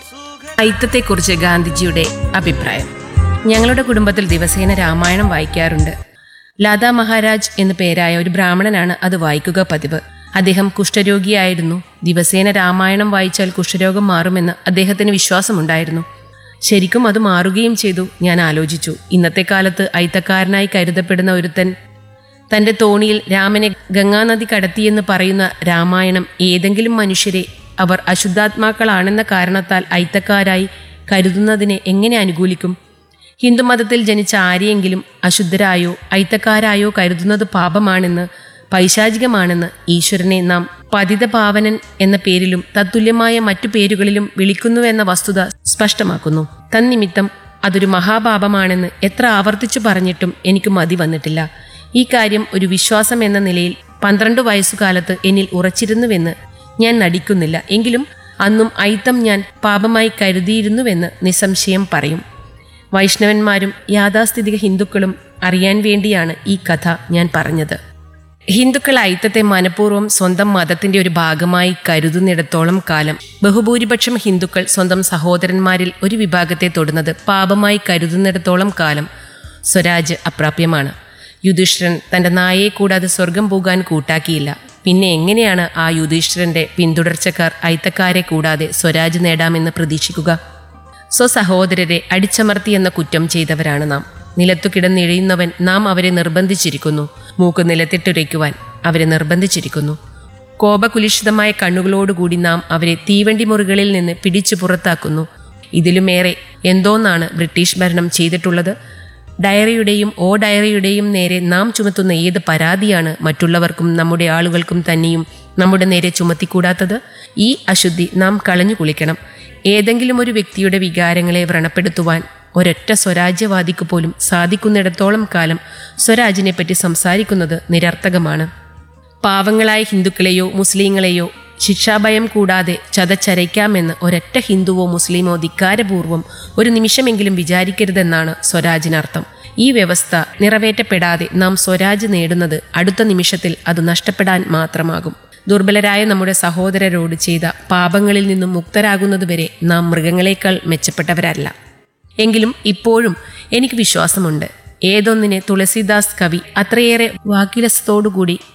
ഐത്തത്തെക്കുറിച്ച് ഗാന്ധിജിയുടെ അഭിപ്രായം ഞങ്ങളുടെ കുടുംബത്തിൽ ദിവസേന രാമായണം വായിക്കാറുണ്ട് ലാദാ മഹാരാജ് എന്നു പേരായ ഒരു ബ്രാഹ്മണനാണ് അത് വായിക്കുക പതിവ് അദ്ദേഹം കുഷ്ഠരോഗിയായിരുന്നു ദിവസേന രാമായണം വായിച്ചാൽ കുഷ്ഠരോഗം മാറുമെന്ന് അദ്ദേഹത്തിന് വിശ്വാസമുണ്ടായിരുന്നു ശരിക്കും അത് മാറുകയും ചെയ്തു ഞാൻ ആലോചിച്ചു ഇന്നത്തെ കാലത്ത് ഐത്തക്കാരനായി കരുതപ്പെടുന്ന ഒരുത്തൻ തന്റെ തോണിയിൽ രാമനെ ഗംഗാനദി കടത്തിയെന്ന് പറയുന്ന രാമായണം ഏതെങ്കിലും മനുഷ്യരെ അവർ അശുദ്ധാത്മാക്കളാണെന്ന കാരണത്താൽ ഐത്തക്കാരായി കരുതുന്നതിനെ എങ്ങനെ അനുകൂലിക്കും ഹിന്ദുമതത്തിൽ ജനിച്ച ആരെയെങ്കിലും അശുദ്ധരായോ ഐത്തക്കാരായോ കരുതുന്നത് പാപമാണെന്ന് പൈശാചികമാണെന്ന് ഈശ്വരനെ നാം പതിതപാവനൻ എന്ന പേരിലും തത്തുല്യമായ മറ്റു പേരുകളിലും വിളിക്കുന്നുവെന്ന വസ്തുത സ്പഷ്ടമാക്കുന്നു തന്നിമിത്തം അതൊരു മഹാപാപമാണെന്ന് എത്ര ആവർത്തിച്ചു പറഞ്ഞിട്ടും എനിക്ക് മതി വന്നിട്ടില്ല ഈ കാര്യം ഒരു വിശ്വാസം എന്ന നിലയിൽ പന്ത്രണ്ട് വയസ്സുകാലത്ത് എന്നിൽ ഉറച്ചിരുന്നുവെന്ന് ഞാൻ നടിക്കുന്നില്ല എങ്കിലും അന്നും ഐത്തം ഞാൻ പാപമായി കരുതിയിരുന്നുവെന്ന് നിസ്സംശയം പറയും വൈഷ്ണവന്മാരും യാഥാസ്ഥിതിക ഹിന്ദുക്കളും അറിയാൻ വേണ്ടിയാണ് ഈ കഥ ഞാൻ പറഞ്ഞത് ഹിന്ദുക്കൾ ഐത്തത്തെ മനഃപൂർവ്വം സ്വന്തം മതത്തിന്റെ ഒരു ഭാഗമായി കരുതുന്നിടത്തോളം കാലം ബഹുഭൂരിപക്ഷം ഹിന്ദുക്കൾ സ്വന്തം സഹോദരന്മാരിൽ ഒരു വിഭാഗത്തെ തൊടുന്നത് പാപമായി കരുതുന്നിടത്തോളം കാലം സ്വരാജ് അപ്രാപ്യമാണ് യുധിഷ്ഠിരൻ തന്റെ നായയെ കൂടാതെ സ്വർഗം പോകാൻ കൂട്ടാക്കിയില്ല പിന്നെ എങ്ങനെയാണ് ആ യുധിഷ്ഠിരന്റെ പിന്തുടർച്ചക്കാർ ഐത്തക്കാരെ കൂടാതെ സ്വരാജ് നേടാമെന്ന് പ്രതീക്ഷിക്കുക സ്വസഹോദരരെ അടിച്ചമർത്തി എന്ന കുറ്റം ചെയ്തവരാണ് നാം നിലത്തു കിടന്നിഴയുന്നവൻ നാം അവരെ നിർബന്ധിച്ചിരിക്കുന്നു മൂക്ക് നിലത്തിട്ടുരയ്ക്കുവാൻ അവരെ നിർബന്ധിച്ചിരിക്കുന്നു കോപകുലിഷിതമായ കണ്ണുകളോടുകൂടി നാം അവരെ തീവണ്ടി മുറികളിൽ നിന്ന് പിടിച്ചു പുറത്താക്കുന്നു ഇതിലുമേറെ എന്തോന്നാണ് ബ്രിട്ടീഷ് ഭരണം ചെയ്തിട്ടുള്ളത് ഡയറിയുടെയും ഓ ഡയറിയുടെയും നേരെ നാം ചുമത്തുന്ന ഏത് പരാതിയാണ് മറ്റുള്ളവർക്കും നമ്മുടെ ആളുകൾക്കും തന്നെയും നമ്മുടെ നേരെ ചുമത്തിക്കൂടാത്തത് ഈ അശുദ്ധി നാം കളഞ്ഞു കുളിക്കണം ഏതെങ്കിലും ഒരു വ്യക്തിയുടെ വികാരങ്ങളെ വ്രണപ്പെടുത്തുവാൻ ഒരൊറ്റ സ്വരാജ്യവാദിക്ക് പോലും സാധിക്കുന്നിടത്തോളം കാലം സ്വരാജിനെപ്പറ്റി സംസാരിക്കുന്നത് നിരർത്ഥകമാണ് പാവങ്ങളായ ഹിന്ദുക്കളെയോ മുസ്ലിങ്ങളെയോ ശിക്ഷാഭയം കൂടാതെ ചതച്ചരയ്ക്കാമെന്ന് ഒരൊറ്റ ഹിന്ദുവോ മുസ്ലിമോ ധിക്കാരപൂർവ്വം ഒരു നിമിഷമെങ്കിലും വിചാരിക്കരുതെന്നാണ് സ്വരാജിനർത്ഥം ഈ വ്യവസ്ഥ നിറവേറ്റപ്പെടാതെ നാം സ്വരാജ് നേടുന്നത് അടുത്ത നിമിഷത്തിൽ അത് നഷ്ടപ്പെടാൻ മാത്രമാകും ദുർബലരായ നമ്മുടെ സഹോദരരോട് ചെയ്ത പാപങ്ങളിൽ നിന്നും മുക്തരാകുന്നതുവരെ നാം മൃഗങ്ങളെക്കാൾ മെച്ചപ്പെട്ടവരല്ല എങ്കിലും ഇപ്പോഴും എനിക്ക് വിശ്വാസമുണ്ട് ഏതൊന്നിനെ തുളസിദാസ് കവി അത്രയേറെ വാക്കിലസത്തോടുകൂടി